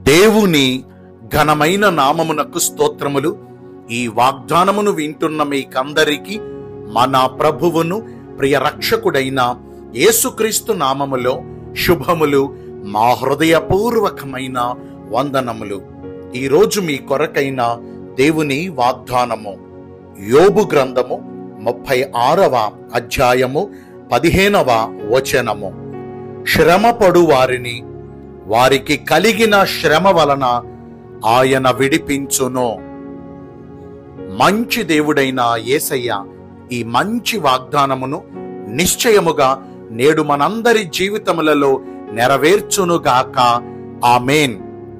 దేవుని ఘనమైన నామమునకు స్తోత్రములు ఈ వాగ్దానమును వింటున్న మీకందరికీ మన ప్రభువును ప్రియ రక్షకుడైన యేసుక్రీస్తు నామములో శుభములు మా హృదయపూర్వకమైన వందనములు ఈరోజు మీ కొరకైన దేవుని వాగ్దానము యోబు గ్రంథము ముప్పై ఆరవ అధ్యాయము పదిహేనవ వచనము శ్రమపడు వారిని వారికి కలిగిన శ్రమ వలన ఆయన విడిపించును మంచి దేవుడైన యేసయ్య ఈ మంచి వాగ్దానమును నిశ్చయముగా నేడు మనందరి జీవితములలో నెరవేర్చునుగాక ఆమేన్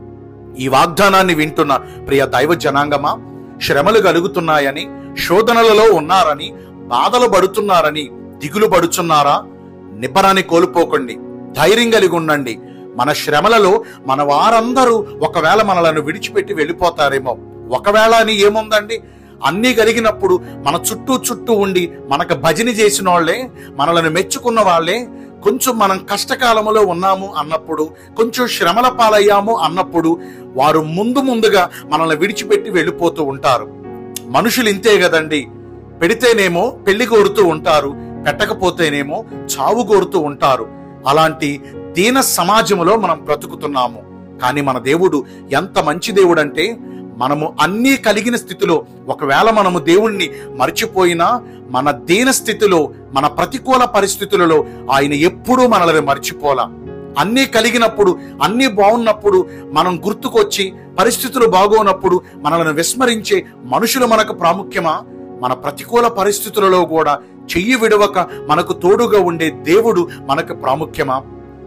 ఈ వాగ్దానాన్ని వింటున్న ప్రియ దైవ జనాంగమా శ్రమలు కలుగుతున్నాయని శోధనలలో ఉన్నారని బాధలు పడుతున్నారని దిగులు పడుచున్నారా నిబ్బరాన్ని కోల్పోకండి ధైర్యం కలిగి ఉండండి మన శ్రమలలో మన వారందరూ ఒకవేళ మనలను విడిచిపెట్టి వెళ్ళిపోతారేమో ఒకవేళ అని ఏముందండి అన్నీ కలిగినప్పుడు మన చుట్టూ చుట్టూ ఉండి మనకు భజన చేసిన వాళ్ళే మనలను మెచ్చుకున్న వాళ్ళే కొంచెం మనం కష్టకాలములో ఉన్నాము అన్నప్పుడు కొంచెం శ్రమల పాలయ్యాము అన్నప్పుడు వారు ముందు ముందుగా మనల్ని విడిచిపెట్టి వెళ్ళిపోతూ ఉంటారు మనుషులు ఇంతే కదండి పెడితేనేమో పెళ్లి కోరుతూ ఉంటారు పెట్టకపోతేనేమో చావు కోరుతూ ఉంటారు అలాంటి దీన సమాజంలో మనం బ్రతుకుతున్నాము కానీ మన దేవుడు ఎంత మంచి దేవుడు అంటే మనము అన్నీ కలిగిన స్థితిలో ఒకవేళ మనము దేవుణ్ణి మర్చిపోయినా మన దీన స్థితిలో మన ప్రతికూల పరిస్థితులలో ఆయన ఎప్పుడూ మనల్ని మర్చిపోలా అన్నీ కలిగినప్పుడు అన్నీ బాగున్నప్పుడు మనం గుర్తుకొచ్చి పరిస్థితులు బాగోనప్పుడు మనల్ని విస్మరించే మనుషులు మనకు ప్రాముఖ్యమా మన ప్రతికూల పరిస్థితులలో కూడా చెయ్యి విడవక మనకు తోడుగా ఉండే దేవుడు మనకు ప్రాముఖ్యమా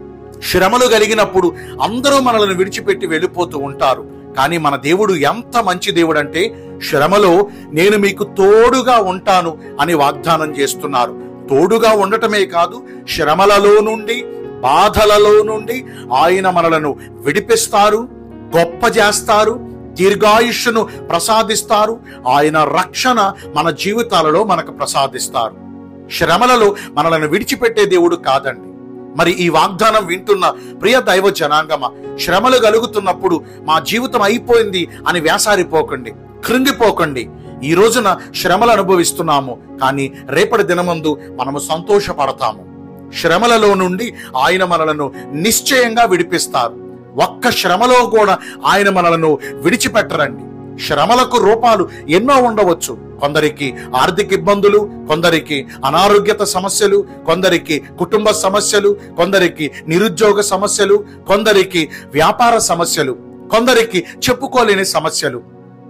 శ్రమలు కలిగినప్పుడు అందరూ మనల్ని విడిచిపెట్టి వెళ్ళిపోతూ ఉంటారు కానీ మన దేవుడు ఎంత మంచి దేవుడు అంటే శ్రమలో నేను మీకు తోడుగా ఉంటాను అని వాగ్దానం చేస్తున్నారు తోడుగా ఉండటమే కాదు శ్రమలలో నుండి బాధలలో నుండి ఆయన మనలను విడిపిస్తారు గొప్ప చేస్తారు దీర్ఘాయుష్ను ప్రసాదిస్తారు ఆయన రక్షణ మన జీవితాలలో మనకు ప్రసాదిస్తారు శ్రమలలో మనలను విడిచిపెట్టే దేవుడు కాదండి మరి ఈ వాగ్దానం వింటున్న ప్రియ దైవ జనాంగమ శ్రమలు కలుగుతున్నప్పుడు మా జీవితం అయిపోయింది అని వేసారిపోకండి కృంగిపోకండి ఈ రోజున శ్రమలు అనుభవిస్తున్నాము కానీ రేపటి దినమందు మనము సంతోషపడతాము శ్రమలలో నుండి ఆయన మనలను నిశ్చయంగా విడిపిస్తారు ఒక్క శ్రమలో కూడా ఆయన మనలను విడిచిపెట్టరండి శ్రమలకు రూపాలు ఎన్నో ఉండవచ్చు కొందరికి ఆర్థిక ఇబ్బందులు కొందరికి అనారోగ్యత సమస్యలు కొందరికి కుటుంబ సమస్యలు కొందరికి నిరుద్యోగ సమస్యలు కొందరికి వ్యాపార సమస్యలు కొందరికి చెప్పుకోలేని సమస్యలు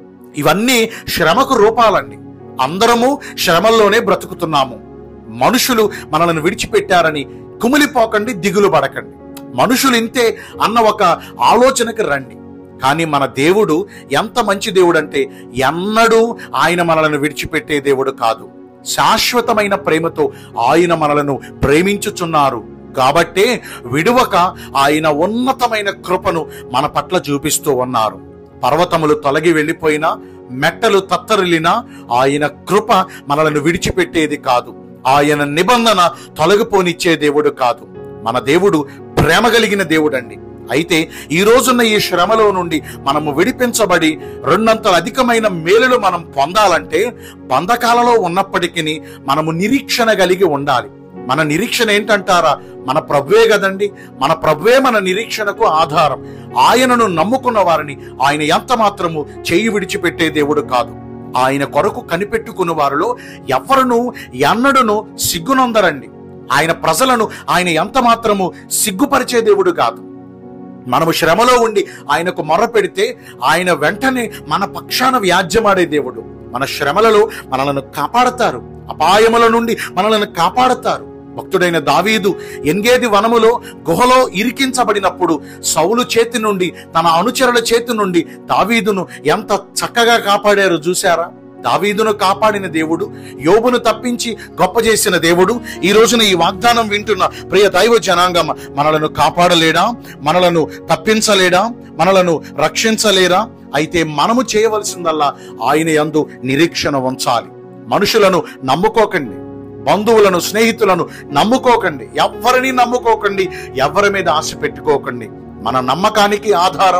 ఇవన్నీ శ్రమకు రూపాలండి అందరము శ్రమల్లోనే బ్రతుకుతున్నాము మనుషులు మనల్ని విడిచిపెట్టారని కుమిలిపోకండి దిగులు పడకండి మనుషులు ఇంతే అన్న ఒక ఆలోచనకి రండి కానీ మన దేవుడు ఎంత మంచి దేవుడు అంటే ఎన్నడూ ఆయన మనలను విడిచిపెట్టే దేవుడు కాదు శాశ్వతమైన ప్రేమతో ఆయన మనలను ప్రేమించుచున్నారు కాబట్టే విడువక ఆయన ఉన్నతమైన కృపను మన పట్ల చూపిస్తూ ఉన్నారు పర్వతములు తొలగి వెళ్ళిపోయినా మెట్టలు తత్తరిల్లినా ఆయన కృప మనలను విడిచిపెట్టేది కాదు ఆయన నిబంధన తొలగిపోనిచ్చే దేవుడు కాదు మన దేవుడు ప్రేమ కలిగిన దేవుడండి అయితే ఈ రోజున్న ఈ శ్రమలో నుండి మనము విడిపించబడి రెండంతల అధికమైన మేలులు మనం పొందాలంటే బంధకాలలో ఉన్నప్పటికీ మనము నిరీక్షణ కలిగి ఉండాలి మన నిరీక్షణ ఏంటంటారా మన ప్రభువే కదండి మన ప్రభువే మన నిరీక్షణకు ఆధారం ఆయనను నమ్ముకున్న వారిని ఆయన ఎంత మాత్రము చేయి విడిచిపెట్టే దేవుడు కాదు ఆయన కొరకు కనిపెట్టుకున్న వారిలో ఎవరును ఎన్నడును సిగ్గునందరండి ఆయన ప్రజలను ఆయన ఎంత మాత్రము సిగ్గుపరిచే దేవుడు కాదు మనము శ్రమలో ఉండి ఆయనకు మొర్ర పెడితే ఆయన వెంటనే మన పక్షాన వ్యాజ్యమాడే దేవుడు మన శ్రమలలో మనలను కాపాడతారు అపాయముల నుండి మనలను కాపాడతారు భక్తుడైన దావీదు ఎంగేది వనములో గుహలో ఇరికించబడినప్పుడు సౌలు చేతి నుండి తన అనుచరుల చేతి నుండి దావీదును ఎంత చక్కగా కాపాడారో చూశారా దావీదును కాపాడిన దేవుడు యోబును తప్పించి గొప్ప చేసిన దేవుడు ఈ రోజున ఈ వాగ్దానం వింటున్న ప్రియ దైవ జనాంగం మనలను కాపాడలేడా మనలను తప్పించలేడా మనలను రక్షించలేరా అయితే మనము చేయవలసిందల్లా ఆయన యందు నిరీక్షణ ఉంచాలి మనుషులను నమ్ముకోకండి బంధువులను స్నేహితులను నమ్ముకోకండి ఎవరిని నమ్ముకోకండి ఎవరి మీద ఆశ పెట్టుకోకండి మన నమ్మకానికి ఆధారం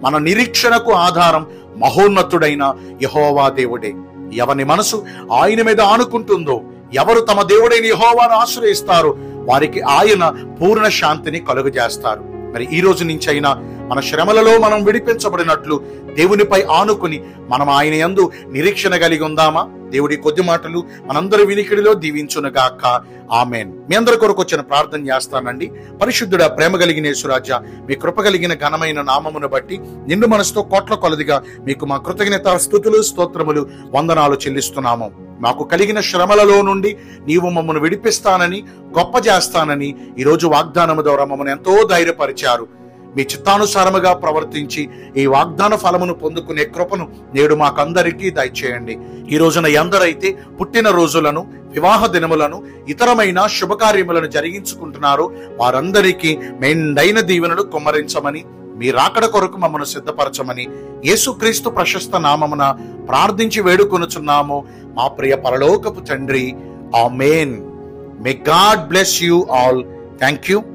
మన నిరీక్షణకు ఆధారం మహోన్నతుడైన యహోవా దేవుడే ఎవని మనసు ఆయన మీద ఆనుకుంటుందో ఎవరు తమ దేవుడైన యహోవాను ఆశ్రయిస్తారో వారికి ఆయన పూర్ణ శాంతిని కలుగజేస్తారు మరి ఈ రోజు నుంచి అయినా మన శ్రమలలో మనం విడిపించబడినట్లు దేవునిపై ఆనుకుని మనం ఆయన యందు నిరీక్షణ కలిగి ఉందామా దేవుడి కొద్ది మాటలు మనందరి వినికిడిలో దీవించునుగాక ఆమెన్ మీ అందరి కొరకు వచ్చిన ప్రార్థన చేస్తానండి పరిశుద్ధుడ ప్రేమ కలిగిన యేసురాజా మీ కృప కలిగిన ఘనమైన నామమును బట్టి నిండు మనసుతో కోట్ల కొలదిగా మీకు మా కృతజ్ఞత స్థుతులు స్తోత్రములు వందనాలు చెల్లిస్తున్నాము మాకు కలిగిన శ్రమలలో నుండి నీవు మమ్మను విడిపిస్తానని గొప్ప చేస్తానని ఈరోజు వాగ్దానము ద్వారా మమ్మల్ని ఎంతో ధైర్యపరిచారు మీ చిత్తానుసారముగా ప్రవర్తించి ఈ వాగ్దాన ఫలమును పొందుకునే కృపను నేడు మాకందరికీ దయచేయండి ఈ రోజున ఎందరైతే పుట్టిన రోజులను వివాహ దినములను ఇతరమైన శుభకార్యములను జరిగించుకుంటున్నారో వారందరికీ మెండైన దీవెనలు కుమ్మరించమని మీ రాకడ కొరకు మమ్మను సిద్ధపరచమని యేసుక్రీస్తు ప్రశస్త నామమున ప్రార్థించి వేడుకొనుచున్నాము మా ప్రియ పరలోకపు తండ్రి amen may God bless you all thank you